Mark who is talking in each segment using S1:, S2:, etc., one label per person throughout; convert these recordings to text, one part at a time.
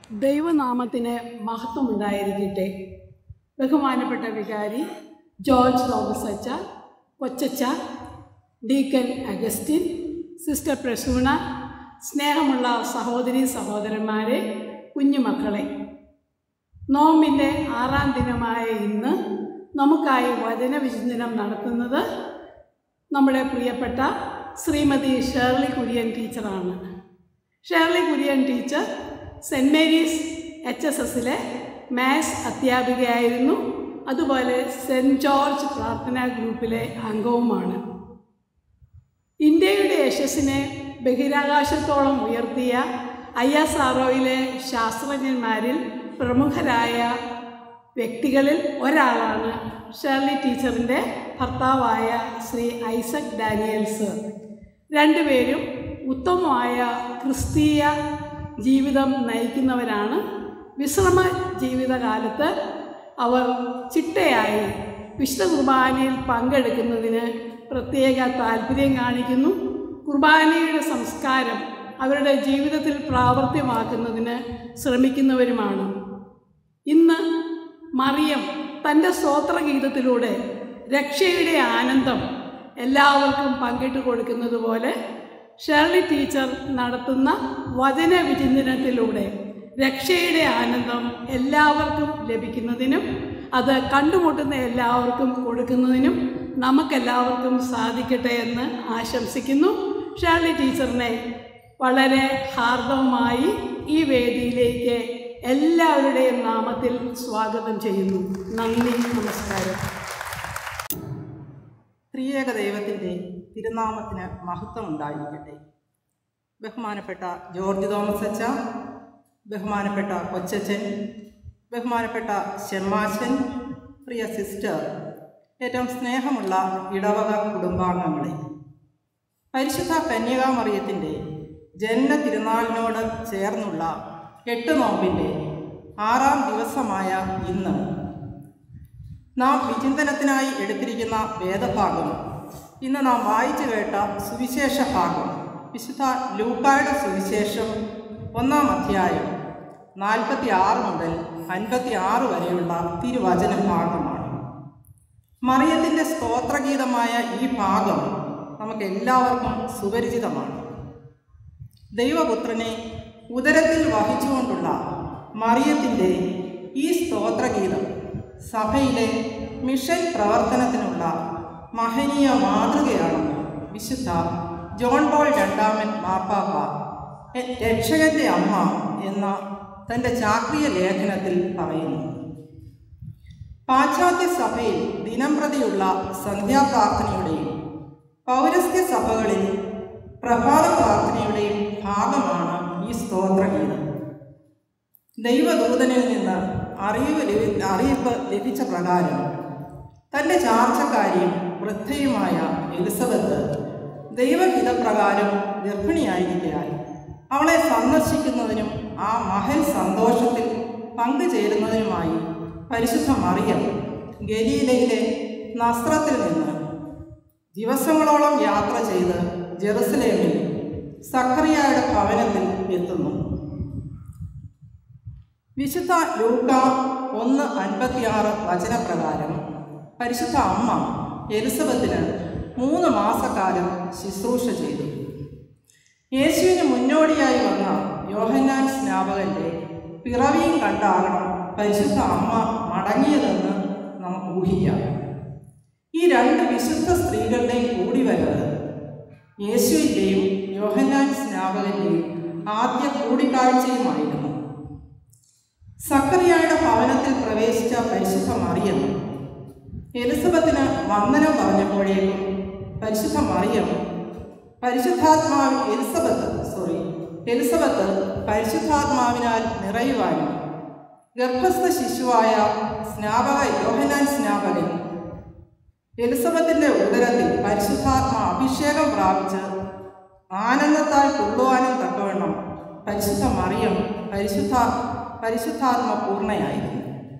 S1: ദൈവനാമത്തിന് മഹത്വമുണ്ടായിരിക്കട്ടെ ബഹുമാനപ്പെട്ട വികാരി ജോർജ് തോമസ് അച്ച കൊച്ചച്ച ഡീക്കൻ അഗസ്റ്റിൻ സിസ്റ്റർ പ്രസൂണ സ്നേഹമുള്ള സഹോദരി സഹോദരന്മാരെ കുഞ്ഞുമക്കളെ നോമ്പിൻ്റെ ആറാം ദിനമായ ഇന്ന് നമുക്കായി വചനവിചിന്തനം നടത്തുന്നത് നമ്മുടെ പ്രിയപ്പെട്ട ശ്രീമതി ഷേർലി കുര്യൻ ടീച്ചറാണ് Shirley Kurian teacher Saint Mary's H S എസിലെ മാത്സ് അധ്യാപികയായിരുന്നു അതുപോലെ സെൻറ് ജോർജ് പ്രാർത്ഥനാ ഗ്രൂപ്പിലെ അംഗവുമാണ് ഇന്ത്യയുടെ യശസ്സിനെ ബഹിരാകാശത്തോളം ഉയർത്തിയ ഐ എസ് ആർ ശാസ്ത്രജ്ഞന്മാരിൽ പ്രമുഖരായ വ്യക്തികളിൽ ഒരാളാണ് ഷേർലി ടീച്ചറിൻ്റെ ഭർത്താവായ ശ്രീ ഐസക് ഡാനിയൽസ് രണ്ടുപേരും ഉത്തമമായ ക്രിസ്തീയ ജീവിതം നയിക്കുന്നവരാണ് വിശ്രമ ജീവിതകാലത്ത് അവർ ചിട്ടയായി വിശുദ്ധ കുർബാനയിൽ പങ്കെടുക്കുന്നതിന് പ്രത്യേക താല്പര്യം കാണിക്കുന്നു കുർബാനയുടെ സംസ്കാരം അവരുടെ ജീവിതത്തിൽ പ്രാവർത്തിയമാക്കുന്നതിന് ശ്രമിക്കുന്നവരുമാണ് ഇന്ന് മറിയം തൻ്റെ സ്തോത്രഗീതത്തിലൂടെ രക്ഷയുടെ ആനന്ദം എല്ലാവർക്കും പങ്കിട്ട് കൊടുക്കുന്നത് പോലെ ഷേർലി ടീച്ചർ നടത്തുന്ന വചന വിചിന്തനത്തിലൂടെ രക്ഷയുടെ ആനന്ദം എല്ലാവർക്കും ലഭിക്കുന്നതിനും അത് കണ്ടുമുട്ടുന്ന എല്ലാവർക്കും കൊടുക്കുന്നതിനും നമുക്കെല്ലാവർക്കും സാധിക്കട്ടെ എന്ന് ആശംസിക്കുന്നു ഷേർലി ടീച്ചറിനെ വളരെ ഹാർദവമായി ഈ വേദിയിലേക്ക് എല്ലാവരുടെയും നാമത്തിൽ സ്വാഗതം ചെയ്യുന്നു നന്ദി നമസ്കാരം
S2: ത്രിയേക ദൈവത്തിൻ്റെ തിരുനാമത്തിന് മഹത്വം ഉണ്ടായിരിക്കട്ടെ ബഹുമാനപ്പെട്ട ജോർജ് തോമസ് അച്ച ബഹുമാനപ്പെട്ട കൊച്ചച്ചൻ ബഹുമാനപ്പെട്ട ഷെമ്മാശൻ പ്രിയ സിസ്റ്റർ ഏറ്റവും സ്നേഹമുള്ള ഇടവക കുടുംബാംഗങ്ങളെ പരിശുദ്ധ കന്യകാമറിയത്തിൻ്റെ ജന്മ തിരുനാളിനോട് ചേർന്നുള്ള എട്ട് നോമ്പിൻ്റെ ആറാം ദിവസമായ ഇന്ന് നാം വിചിന്തനത്തിനായി എടുത്തിരിക്കുന്ന വേദഭാഗം ഇന്ന് നാം വായിച്ചു കേട്ട സുവിശേഷ ഭാഗം വിശുദ്ധ ലൂക്കായുടെ സുവിശേഷം ഒന്നാം അധ്യായം നാൽപ്പത്തി ആറ് മുതൽ അൻപത്തി ആറ് വരെയുള്ള തിരുവചന ഭാഗമാണ് മറിയത്തിൻ്റെ സ്തോത്രഗീതമായ ഈ ഭാഗം നമുക്ക് എല്ലാവർക്കും സുപരിചിതമാണ് ദൈവപുത്രനെ ഉദരത്തിൽ വഹിച്ചുകൊണ്ടുള്ള മറിയത്തിൻ്റെ ഈ സ്തോത്രഗീതം സഭയിലെ മിഷൻ പ്രവർത്തനത്തിനുള്ള മഹനീയ മാതൃകയാണെന്ന് വിശുദ്ധ ജോൺ പോൾ രണ്ടാമൻ മാപ്പാപ്പ എ- രക്ഷകന്റെ അമ്മ എന്ന തൻ്റെ ചാക്രിയ ലേഖനത്തിൽ പറയുന്നു പാശ്ചാത്യ സഭയിൽ ദിനംപ്രതിയുള്ള സന്ധ്യാപ്രാർത്ഥനയുടെയും പൗരസ്ത്യ സഭകളിൽ പ്രഭാത പ്രാർത്ഥനയുടെയും ഭാഗമാണ് ഈ സ്തോത്രഗീതം ദൈവദൂതനിൽ നിന്ന് അറിവ് ലഭി അറിയിപ്പ് ലഭിച്ച പ്രകാരം തൻ്റെ ചാർച്ചക്കാരിയും വൃദ്ധയുമായ എലിസബത്ത് ദൈവഹിതപ്രകാരം ഗർഭിണിയായിരിക്കാൻ അവളെ സന്ദർശിക്കുന്നതിനും ആ മഹൽ സന്തോഷത്തിൽ പങ്കുചേരുന്നതിനുമായി പരിശുദ്ധ മറിയം ഗലീലയിലെ നസ്രത്തിൽ നിന്ന് ദിവസങ്ങളോളം യാത്ര ചെയ്ത് ജെറുസലേമിൽ സക്കറിയായുടെ ഭവനത്തിൽ എത്തുന്നു വിശുദ്ധ ലൂക്ക ഒന്ന് അൻപത്തിയാറ് വചനപ്രകാരം പരിശുദ്ധ അമ്മ എലിസബത്തിന് മൂന്ന് മാസക്കാലം ശുശ്രൂഷ ചെയ്തു യേശുവിന് മുന്നോടിയായി വന്ന യോഹന്നാൻ സ്നാപകന്റെ പിറവിയും കണ്ടാകണം പരിശുദ്ധ അമ്മ മടങ്ങിയതെന്ന് നമുക്ക് ഊഹിക്കാം ഈ രണ്ട് വിശുദ്ധ സ്ത്രീകളുടെയും കൂടിവരവ് യേശുവിൻ്റെയും യോഹന്നാൻ സ്നാപകന്റെയും ആദ്യ കൂടിക്കാഴ്ചയുമായിരുന്നു സക്കറിയായുടെ ഭവനത്തിൽ പ്രവേശിച്ച പരിശുദ്ധ മറിയം എലിസബത്തിന് വന്ദനം പറഞ്ഞപ്പോഴേക്കും പരിശുദ്ധ മറിയം പരിശുദ്ധാത്മാവ് എലിസബത്ത് സോറി എലിസബത്ത് പരിശുദ്ധാത്മാവിനാൽ നിറയുവാനും ഗർഭസ്ഥ ശിശുവായ സ്നാപക യോഹനാൻ സ്നാപകൻ എലിസബത്തിന്റെ ഉദരത്തിൽ പരിശുദ്ധാത്മ അഭിഷേകം പ്രാപിച്ച് ആനന്ദത്താൽ തുള്ളുവാനും തക്കവണ്ണം പരിശുദ്ധ മറിയം പരിശുദ്ധ പരിശുദ്ധാത്മ പൂർണ്ണയായിരുന്നു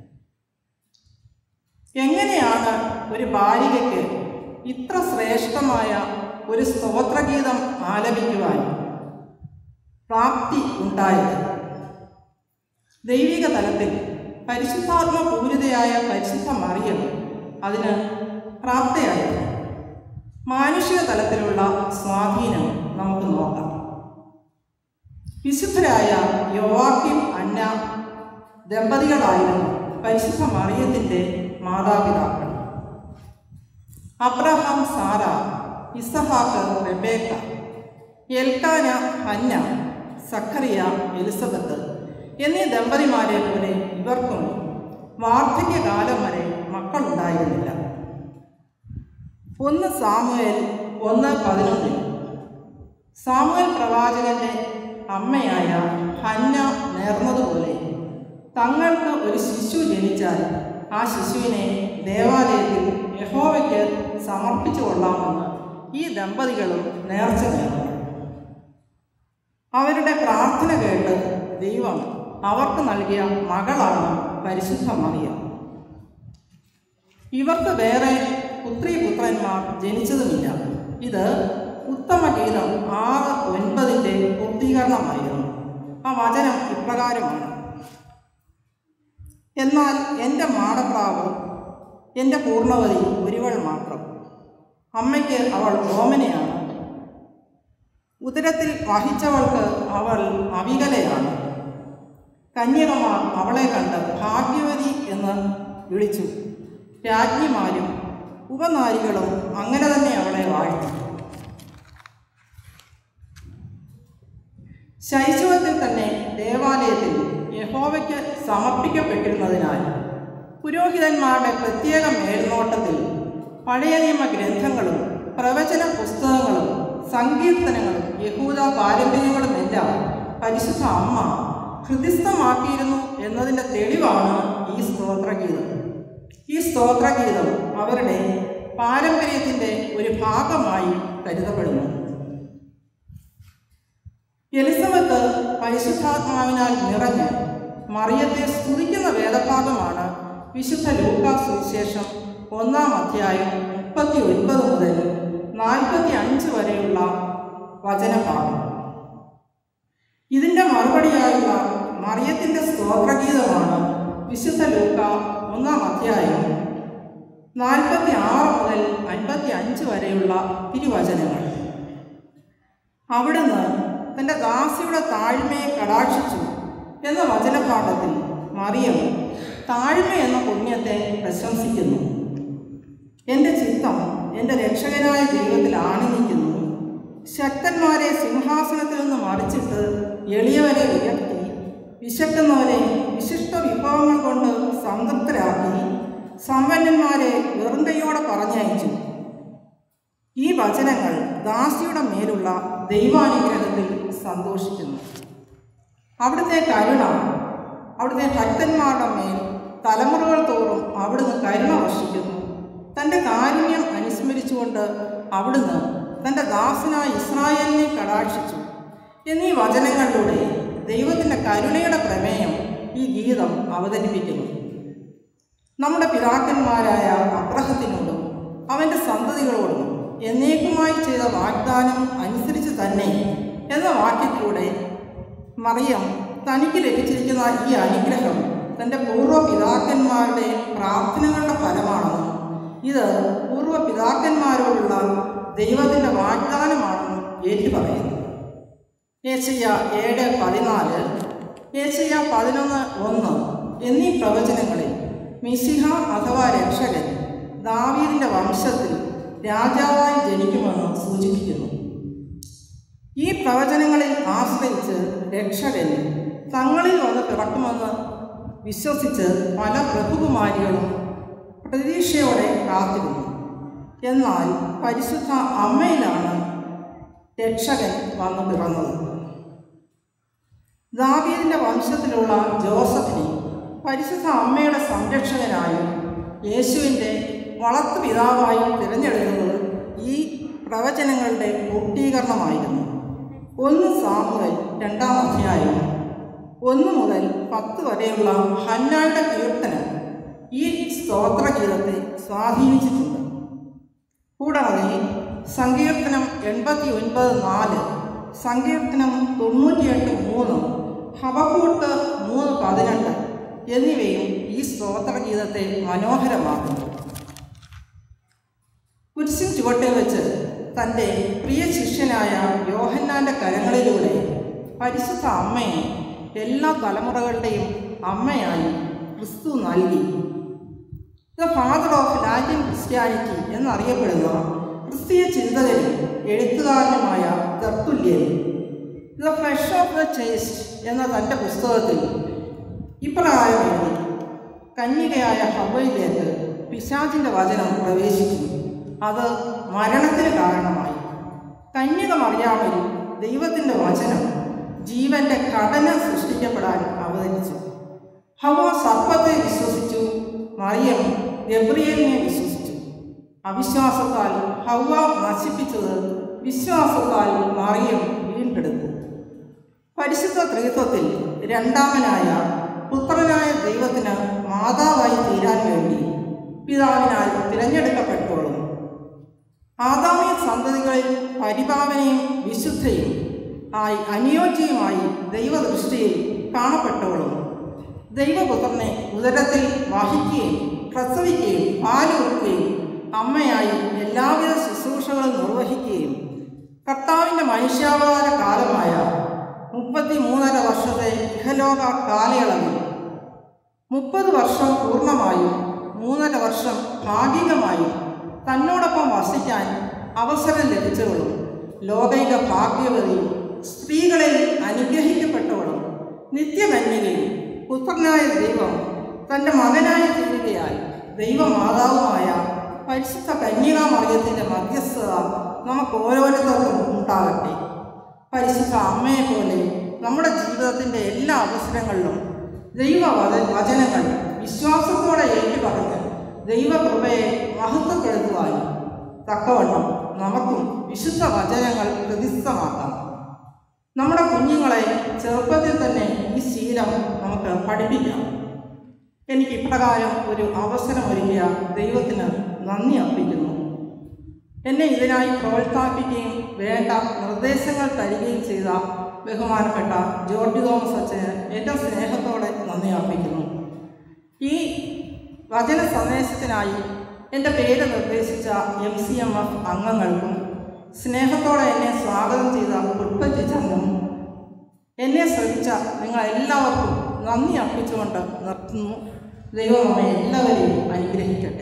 S2: എങ്ങനെയാണ് ഒരു ബാലികയ്ക്ക് ഇത്ര ശ്രേഷ്ഠമായ ഒരു സ്തോത്രഗീതം ആലപിക്കുവാൻ പ്രാപ്തി ഉണ്ടായത് ദൈവിക തലത്തിൽ പരിശുദ്ധാത്മ പൂരിതയായ പരിശുദ്ധ മറിയം അതിന് പ്രാപ്തയായിരുന്നു മാനുഷിക തലത്തിലുള്ള സ്വാധീനം നമുക്ക് നോക്കാം വിശുദ്ധരായ യോവാക്കിം അന്ന ദമ്പതികളായിരുന്നു പരിശുദ്ധ മറിയത്തിൻ്റെ മാതാപിതാക്കൾ അബ്രഹാം സാറ ഇസഹാക്ക് Rebecca Elkanah Hannah Zachariah Elizabeth എന്നീ ദമ്പതിമാരെ പോലെ ഇവർക്കും വാർദ്ധക്യകാലം വരെ മക്കളുണ്ടായിരുന്നില്ല ഒന്ന് സാമുവേൽ ഒന്ന് പതിനൊന്നിൽ സാമുവേൽ പ്രവാചകന്റെ അമ്മയായ ഹന്ന നേർന്നതുപോലെ തങ്ങൾക്ക് ഒരു ശിശു ജനിച്ചാൽ ആ ശിശുവിനെ ദേവാലയത്തിൽ യഹോവയ്ക്ക് സമർപ്പിച്ചു കൊള്ളാമെന്ന് ഈ ദമ്പതികളും നേർച്ച നേർന്നു അവരുടെ പ്രാർത്ഥന കേട്ട് ദൈവം അവർക്ക് നൽകിയ മകളാണ് പരിശുദ്ധ മറിയം ഇവർക്ക് വേറെ പുത്രി പുത്രന്മാർ ജനിച്ചതുമില്ല ഇത് ഉത്തമഗീതം ആറ് ഒൻപതിൻ്റെ പൂർത്തീകരണമായിരുന്നു ആ വചനം ഇപ്രകാരമാണ് എന്നാൽ എൻ്റെ മാടപ്രാവ് എൻ്റെ പൂർണ്ണവതി ഒരുവൾ മാത്രം അമ്മയ്ക്ക് അവൾ ഓമനയാണ് ഉദരത്തിൽ വഹിച്ചവൾക്ക് അവൾ അവികലയാണ് കന്യകമാർ അവളെ കണ്ട് ഭാഗ്യവതി എന്ന് വിളിച്ചു രാജ്ഞിമാരും ഉപനാരികളും അങ്ങനെ തന്നെ അവളെ വാഴ്ത്തി ശൈശവത്തിൽ തന്നെ ദേവാലയത്തിൽ യഹോവയ്ക്ക് സമർപ്പിക്കപ്പെട്ടിരുന്നതിനാൽ പുരോഹിതന്മാരുടെ പ്രത്യേക മേൽനോട്ടത്തിൽ പഴയ നിയമ ഗ്രന്ഥങ്ങളും പ്രവചന പുസ്തകങ്ങളും സങ്കീർത്തനങ്ങളും യഹൂദ പാരമ്പര്യങ്ങളുമെല്ലാം പരിശുദ്ധ അമ്മ ഹൃദിസ്ഥമാക്കിയിരുന്നു എന്നതിൻ്റെ തെളിവാണ് ഈ സ്തോത്രഗീതം ഈ സ്തോത്രഗീതം അവരുടെ പാരമ്പര്യത്തിൻ്റെ ഒരു ഭാഗമായി കരുതപ്പെടുന്നു എലിസബത്ത് പരിശുദ്ധാത്മാവിനാൽ നിറഞ്ഞ് മറിയത്തെ സ്തുതിക്കുന്ന വേദഭാഗമാണ് വിശുദ്ധ ലൂക്കാ സുവിശേഷം ഒന്നാം അധ്യായം മുപ്പത്തി ഒൻപത് മുതൽ നാൽപ്പത്തി അഞ്ച് വരെയുള്ള വചനഭാഗം ഇതിൻ്റെ മറുപടിയായുള്ള മറിയത്തിൻ്റെ സ്തോത്രഗീതമാണ് വിശുദ്ധ ലൂക്ക ഒന്നാം അധ്യായം നാൽപ്പത്തി ആറ് മുതൽ അൻപത്തി അഞ്ച് വരെയുള്ള തിരുവചനങ്ങൾ അവിടുന്ന് തൻ്റെ ദാസിയുടെ താഴ്മയെ കടാക്ഷിച്ചു എന്ന വചനഭാഗത്തിൽ മറിയം താഴ്മ എന്ന പുണ്യത്തെ പ്രശംസിക്കുന്നു എൻ്റെ ചിത്തം എൻ്റെ രക്ഷകനായ ദൈവത്തിൽ ആനന്ദിക്കുന്നു ശക്തന്മാരെ സിംഹാസനത്തിൽ നിന്ന് മറിച്ചിട്ട് എളിയവരെ ഉയർത്തി വിശക്കുന്നവരെ വിശിഷ്ട വിഭവങ്ങൾ കൊണ്ട് സംതൃപ്തരാക്കി സമ്പന്നന്മാരെ വെറും കൈയോടെ പറഞ്ഞയച്ചു ഈ വചനങ്ങൾ ദാസിയുടെ മേലുള്ള ദൈവാനുഗ്രഹത്തിൽ സന്തോഷിക്കുന്നു അവിടുത്തെ കരുണ അവിടുത്തെ ഭക്തന്മാരുടെ മേൽ തലമുറകൾ തോറും അവിടുന്ന് കരുണ വർഷിക്കുന്നു തൻ്റെ കാരുണ്യം അനുസ്മരിച്ചുകൊണ്ട് അവിടുന്ന് തൻ്റെ ദാസനായ ഇസ്രായേലിനെ കടാക്ഷിച്ചു എന്നീ വചനങ്ങളിലൂടെ ദൈവത്തിൻ്റെ കരുണയുടെ പ്രമേയം ഈ ഗീതം അവതരിപ്പിക്കുന്നു നമ്മുടെ പിതാക്കന്മാരായ അബ്രഹത്തിനോടും അവൻ്റെ സന്തതികളോടും എന്നേക്കുമായി ചെയ്ത വാഗ്ദാനം അനുസരിച്ച് തന്നെ എന്ന വാക്യത്തിലൂടെ മറിയം തനിക്ക് ലഭിച്ചിരിക്കുന്ന ഈ അനുഗ്രഹം തൻ്റെ പൂർവ്വ പിതാക്കന്മാരുടെ പ്രാർത്ഥനകളുടെ ഫലമാണെന്നും ഇത് പൂർവ്വ പിതാക്കന്മാരോടുള്ള ദൈവത്തിൻ്റെ വാഗ്ദാനമാണെന്നും ഏറ്റു പറയുന്നു ഏഷ്യ ഏഴ് പതിനാല് ഏഷ്യ പതിനൊന്ന് ഒന്ന് എന്നീ പ്രവചനങ്ങളിൽ മിസിഹ അഥവാ രക്ഷകൻ ദാവീദിൻ്റെ വംശത്തിൽ രാജാവായി ജനിക്കുമെന്ന് സൂചിപ്പിക്കുന്നു ഈ പ്രവചനങ്ങളിൽ ആശ്രയിച്ച് രക്ഷകൻ തങ്ങളിൽ വന്ന് പിറക്കുമെന്ന് വിശ്വസിച്ച് പല പ്രഭുകുമാരികളും പ്രതീക്ഷയോടെ കാത്തിരുന്നു എന്നാൽ പരിശുദ്ധ അമ്മയിലാണ് രക്ഷകൻ വന്നു പിറന്നത് ദാവീദിൻ്റെ വംശത്തിലുള്ള ജോസഫിനെ പരിശുദ്ധ അമ്മയുടെ സംരക്ഷകനായും യേശുവിൻ്റെ വളർത്തു പിതാവായും തിരഞ്ഞെടുത്തത് ഈ പ്രവചനങ്ങളുടെ പൂർത്തീകരണമായിരുന്നു ഒന്ന് സാമുവൽ രണ്ടാം അധ്യായം ഒന്ന് മുതൽ പത്ത് വരെയുള്ള ഹന്നായുടെ കീർത്തനം ഈ സ്തോത്രഗീതത്തെ സ്വാധീനിച്ചിട്ടുണ്ട് കൂടാതെ സങ്കീർത്തനം എൺപത്തി ഒൻപത് നാല് സങ്കീർത്തനം തൊണ്ണൂറ്റിയെട്ട് മൂന്ന് ഹബക്കൂട്ട് മൂന്ന് പതിനെട്ട് എന്നിവയും ഈ സ്തോത്രഗീതത്തെ മനോഹരമാക്കുന്നു കുരിശിൻ ചുവട്ടിൽ വെച്ച് തൻ്റെ പ്രിയ ശിഷ്യനായ യോഹന്നാന്റെ കരങ്ങളിലൂടെ പരിശുദ്ധ അമ്മയെ എല്ലാ തലമുറകളുടെയും അമ്മയായി ക്രിസ്തു നൽകി the father of Latin Christianity എന്നറിയപ്പെടുന്ന ക്രിസ്തീയ ചിന്തകനും എഴുത്തുകാരനുമായ Tertullian the flesh of the chest എന്ന തൻ്റെ പുസ്തകത്തിൽ ഇപ്രകാരം എഴുതി കന്യകയായ ഹവയിലേക്ക് പിശാചിൻ്റെ വചനം പ്രവേശിച്ചു അത് മരണത്തിന് കാരണമായി കന്യക മറിയാമിൽ ദൈവത്തിൻ്റെ വചനം ജീവന്റെ ഘടന സൃഷ്ടിക്കപ്പെടാൻ അവതരിച്ചു ഹവ സർപ്പത്തെ വിശ്വസിച്ചു മറിയം ഗബ്രിയലിനെ വിശ്വസിച്ചു അവിശ്വാസത്താൽ ഹവ നശിപ്പിച്ചത് വിശ്വാസത്താൽ മറിയം വീണ്ടെടുത്തു പരിശുദ്ധ ത്രിത്വത്തിൽ രണ്ടാമനായ പുത്രനായ ദൈവത്തിന് മാതാവായി തീരാൻ വേണ്ടി പിതാവിനാൽ തിരഞ്ഞെടുക്കപ്പെട്ടോളും ആദാമിയ സന്തതികളിൽ പരിപാവനയും വിശുദ്ധയും ആയി അനുയോജ്യയുമായി ദൈവദൃഷ്ടിയിൽ കാണപ്പെട്ടോളും ദൈവപുത്രനെ ഉദരത്തിൽ വഹിക്കുകയും പ്രസവിക്കുകയും പാലുകൊടുക്കുകയും അമ്മയായി എല്ലാവിധ ശുശ്രൂഷകളും നിർവഹിക്കുകയും കർത്താവിൻ്റെ മനുഷ്യാവതാര കാലമായ മുപ്പത്തി മൂന്നര വർഷത്തെ ഇഹലോക കാലയളവിൽ മുപ്പത് വർഷം പൂർണ്ണമായും മൂന്നര വർഷം ഭാഗികമായും തന്നോടൊപ്പം വസിക്കാൻ അവസരം ലഭിച്ചവളും ലോകൈക ഭാഗ്യവതിയും സ്ത്രീകളിൽ അനുഗ്രഹിക്കപ്പെട്ടവളും നിത്യകന്യകയും പുത്രനായ ദൈവം തൻ്റെ മകനായി തീരുകയാൽ ദൈവമാതാവുമായ പരിശുദ്ധ കന്യകാമറിയത്തിൻ്റെ മധ്യസ്ഥത നമുക്ക് ഓരോരുത്തർക്കും ഉണ്ടാകട്ടെ പരിശുദ്ധ അമ്മയെ പോലെ നമ്മുടെ ജീവിതത്തിൻ്റെ എല്ലാ അവസരങ്ങളിലും ദൈവ വച- വചനങ്ങൾ വിശ്വാസത്തോടെ ഏറ്റുപറഞ്ഞ് ദൈവകൃപയെ മഹത്വപ്പെടുത്തുവാനും തക്കവണ്ണം നമുക്കും വിശുദ്ധ വചനങ്ങൾ ഹൃദിസ്ഥമാക്കാം നമ്മുടെ കുഞ്ഞുങ്ങളെ ചെറുപ്പത്തിൽ തന്നെ ഈ ശീലം നമുക്ക് പഠിപ്പിക്കാം എനിക്ക് ഇപ്രകാരം ഒരു അവസരമൊരുക്കിയ ദൈവത്തിന് നന്ദി അർപ്പിക്കുന്നു എന്നെ ഇതിനായി പ്രോത്സാഹിപ്പിക്കുകയും വേണ്ട നിർദ്ദേശങ്ങൾ തരികയും ചെയ്ത ബഹുമാനപ്പെട്ട ജോർജ് തോമസ് അച്ഛന് ഏറ്റവും സ്നേഹത്തോടെ നന്ദി അർപ്പിക്കുന്നു ഈ വചന സന്ദേശത്തിനായി എൻ്റെ പേര് നിർദ്ദേശിച്ച എം സി എം എഫ് അംഗങ്ങൾക്കും സ്നേഹത്തോടെ എന്നെ സ്വാഗതം ചെയ്ത ഉൾപ്പറ്റിച്ചെന്നും എന്നെ ശ്രമിച്ച നിങ്ങൾ എല്ലാവർക്കും നന്ദി അർപ്പിച്ചുകൊണ്ട് നിർത്തുന്നു ദൈവം നമ്മെ എല്ലാവരെയും അനുഗ്രഹിക്കട്ടെ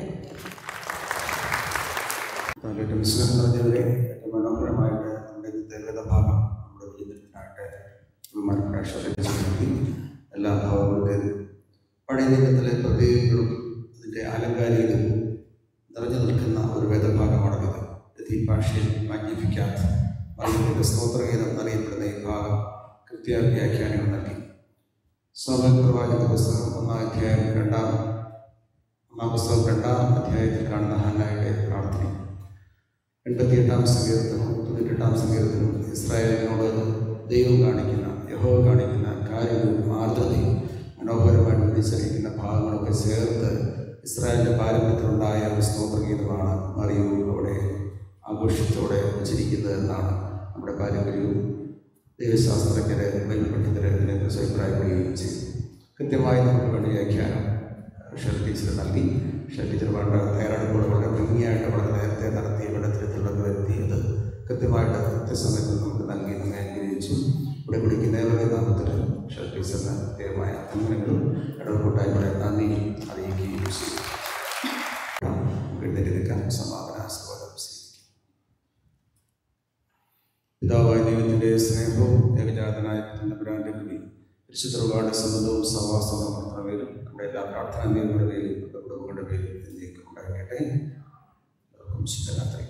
S3: ഏറ്റവും വിശ്വാസം നിറഞ്ഞവരെ ഏറ്റവും മനോഹരമായിട്ട് നമ്മുടെ ഇന്നത്തെ വേദഭാഗം നമ്മുടെ ജീവിതത്തിനായിട്ട് ബഹുമാനപ്പെട്ട ശ്രദ്ധിച്ചു എല്ലാ ഭാവങ്ങളുടെയും പഴയ നിയമത്തിലെ പ്രത്യേകങ്ങളും അതിൻ്റെ ആലങ്കാരികതയും നിറഞ്ഞു നിൽക്കുന്ന ഒരു വേദഭാഗമാണിത് ഈ ഭാഷയിൽ മാഗ്നിഫിക്കാത്ത മറിയത്തിൻ്റെ സ്തോത്രഗീതം എന്നറിയപ്പെടുന്ന ഈ ഭാഗം കൃത്യ വ്യാഖ്യാനങ്ങൾ നൽകി സ്വാഭാവിക പ്രവാചക പുസ്തകം ഒന്നാം അധ്യായം രണ്ടാം ഒന്നാം പുസ്തകം രണ്ടാം അധ്യായത്തിൽ കാണുന്ന ഹന്നായുടെ പ്രാർത്ഥന എൺപത്തിയെട്ടാം സങ്കീർത്തനും തൊണ്ണൂറ്റെട്ടാം സങ്കീർത്തനും ഇസ്രായേലിനോട് ദൈവം കാണിക്കുന്ന യഹോവ കാണിക്കുന്ന കാര്യവും ആർദ്രതയും മനോഹരമായിട്ട് തിരിച്ചറിയിക്കുന്ന ഭാഗങ്ങളൊക്കെ ചേർത്ത് ഇസ്രായേലിൻ്റെ പാരമ്പര്യത്തിലുണ്ടായ ഒരു സ്തോത്രഗീതമാണ് മറിയൂ അവിടെ ആഘോഷത്തോടെ ഉച്ചരിക്കുന്നത് എന്നാണ് നമ്മുടെ പാരമ്പര്യവും ദൈവശാസ്ത്രജ്ഞരെ ബന്ധപ്പെട്ടതിരെ ഇതിനെക്കുറിച്ച് അഭിപ്രായപ്പെടുകയും ചെയ്തു കൃത്യമായി നമുക്ക് വേണ്ട വ്യാഖ്യാനം ഷെൽ ടീച്ചർ നൽകി ഷെൽ ടീച്ചർ വേണ്ട തയ്യാറെടുപ്പുകൾ വളരെ ഭംഗിയായിട്ട് വളരെ നേരത്തെ നടത്തി വെള്ളത്തിലെത്തുള്ളത് വരുത്തിയത് കൃത്യമായിട്ട് കൃത്യസമയത്ത് നമുക്ക് നൽകി നമ്മെ അനുഗ്രഹിച്ചു ഇവിടെ കുടിക്കുന്ന ഏവരുടെ നാമത്തിൽ ഷെൽ ടീച്ചറിന് പ്രത്യേകമായ അഭിനന്ദനങ്ങളും ഇടപെട്ടായിലൂടെ നന്ദി അറിയിക്കുകയും ചെയ്തു നമുക്ക് എഴുന്നേറ്റ് നിൽക്കാം സമാപന ആശീർവാദം സ്വീകരിക്കും പിതാവായ ദൈവത്തിൻ്റെ സ്നേഹവും ഏകജാതനായ തമ്പുരാൻ്റെ കൃപയും പരിശുദ്ധ ഒരുപാട് സമ്മതവും സഹവാസവും നമ്മുടെ പേരും നമ്മുടെ എല്ലാ പ്രാർത്ഥനാ പേരുടെ പേരും നമ്മുടെ കുടുംബങ്ങളുടെ പേരും എന്നേക്കും ഉണ്ടാകട്ടെ എല്ലാവർക്കും ശുഭരാത്രി